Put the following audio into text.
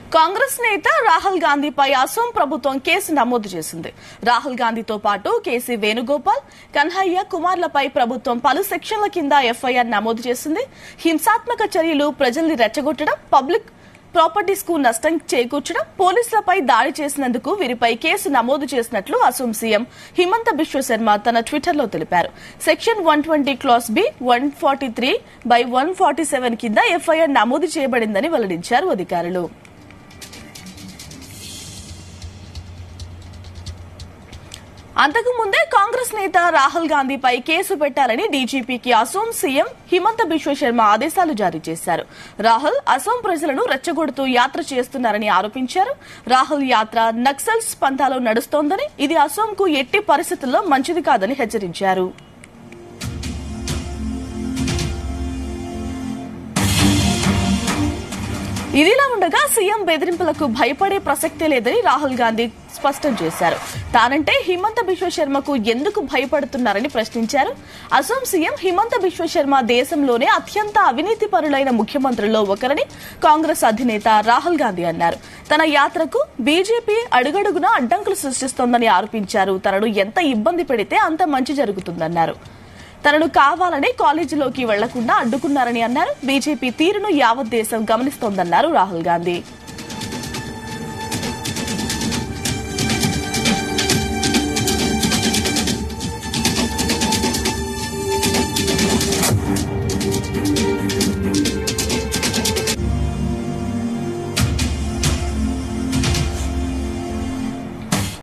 కాంగ్రెస్ నేత రాహుల్ గాంధీపై అసోం ప్రభుత్వం కేసు నమోదు చేసింది రాహుల్ గాంధీతో పాటు కేసీ వేణుగోపాల్ కన్హయ్య కుమార్లపై ప్రభుత్వం పలు సెక్షన్ల కింద ఎఫ్ఐఆర్ నమోదు చేసింది హింసాత్మక చర్యలు ప్రజల్ని రెచ్చగొట్టడం పబ్లిక్ ప్రాపర్టీస్ కు నష్టం చేకూర్చడం పోలీసులపై దాడి చేసినందుకు వీరిపై కేసు నమోదు చేసినట్లు అసోం సీఎం హిమంత బిశ్వ శర్మ తన ట్విట్టర్లో తెలిపారు section one twenty clause B one forty three by one forty seven కింద ఎఫ్ఐఆర్ నమోదు చేయబడిందని వెల్లడించారు అధికారులు అంతకు ముందే కాంగ్రెస్ నేత రాహుల్ గాంధీపై కేసు పెట్టాలని డీజీపీకి అసోం సీఎం హిమంత బిశ్వ శర్మ ఆదేశాలు జారీ చేశారు రాహుల్ అసోం ప్రజలను రెచ్చగొడుతూ యాత్ర చేస్తున్నారని ఆరోపించారు రాహుల్ యాత్ర నక్సల్స్ పంథాలో నడుస్తోందని ఇది అసోంకు ఎట్టి పరిస్థితుల్లో మంచిది కాదని హెచ్చరించారు ఇదిలా ఉండగా సీఎం బెదిరింపులకు భయపడే ప్రసక్తే లేదని రాహుల్ గాంధీ స్పష్టం చేశారు తానంటే హిమంత బిశ్వ శర్మకు ఎందుకు భయపడుతున్నారని ప్రశ్నించారు అసోం సీఎం హిమంత బిశ్వ శర్మ దేశంలోనే అత్యంత అవినీతి పరులైన ముఖ్యమంత్రుల్లో ఒకరని కాంగ్రెస్ అధినేత రాహుల్ గాంధీ అన్నారు తన యాత్రకు బీజేపీ అడుగడుగునా అడ్డంకులు సృష్టిస్తోందని ఆరోపించారు తనను ఎంత ఇబ్బంది పెడితే అంత మంచి జరుగుతుందన్నారు తనను కావాలని కాలేజీలోకి వెళ్లకుండా అడ్డుకున్నారని అన్నారు బీజేపీ తీరును యావత్ దేశం గమనిస్తోందన్నారు రాహుల్ గాంధీ